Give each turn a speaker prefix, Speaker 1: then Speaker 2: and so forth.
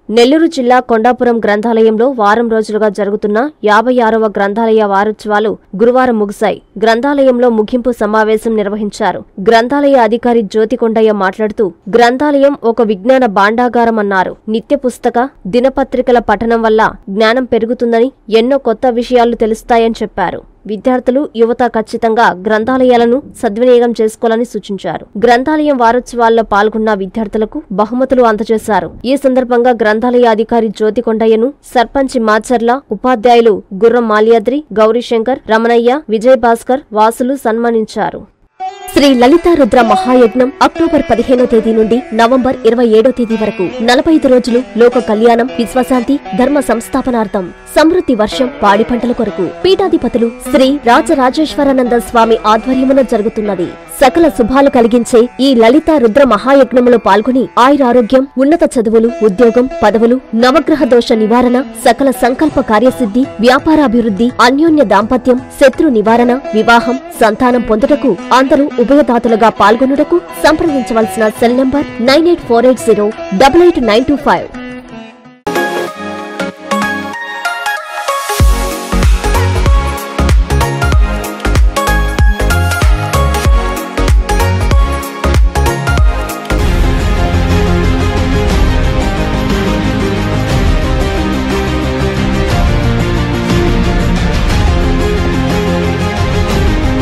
Speaker 1: నెల్లూరు జిల్లా కొండాపురం గ్రంథాలయంలో వారం రోజులుగా జరుగుతున్న యాభై ఆరవ గ్రంథాలయ వారోత్సవాలు గురువారం ముగిశాయి గ్రంథాలయంలో ముగింపు సమావేశం నిర్వహించారు గ్రంథాలయ అధికారి జ్యోతికొండయ్య మాట్లాడుతూ గ్రంథాలయం ఒక విజ్ఞాన భాండాగారం అన్నారు నిత్య పుస్తక దినపత్రికల పఠనం వల్ల జ్ఞానం పెరుగుతుందని ఎన్నో కొత్త విషయాలు తెలుస్తాయని చెప్పారు విద్యార్థులు యువత ఖచ్చితంగా గ్రంథాలయాలను సద్వినియోగం చేసుకోవాలని సూచించారు గ్రంథాలయం వారోత్సవాల్లో పాల్గొన్న విద్యార్థులకు బహుమతులు అందజేశారు ఈ సందర్భంగా గ్రంథాలయ అధికారి జ్యోతి కొండయ్యను సర్పంచ్ మాచర్ల ఉపాధ్యాయులు గుర్రం మాల్యాద్రి గౌరీశంకర్ రమణయ్య విజయ్ భాస్కర్ వాసులు సన్మానించారు శ్రీ లలితా రుద్ర మహాయజ్ఞం అక్టోబర్ పదిహేనో తేదీ నుండి నవంబర్ ఇరవై ఏడో తేదీ వరకు నలభై ఐదు రోజులు లోక కళ్యాణం విశ్వశాంతి ధర్మ సంస్థాపనార్థం సమృద్ధి వర్షం పాడి పంటల కొరకు పీఠాధిపతులు శ్రీ రాజరాజేశ్వరానంద స్వామి ఆధ్వర్యమున జరుగుతున్నది సకల శుభాలు కలిగించే ఈ లలితా రుద్ర మహాయజ్ఞములో పాల్గొని ఆయురారోగ్యం ఉన్నత చదువులు ఉద్యోగం పదవులు నవగ్రహ దోష నివారణ సకల సంకల్ప కార్యసిద్ధి వ్యాపారాభివృద్ధి అన్యోన్య దాంపత్యం శత్రు నివారణ వివాహం సంతానం పొందుటకు అందరూ ఉభయదాతలుగా పాల్గొనుటకు సంప్రదించవలసిన cell number nine eight four eight zero double eight nine two five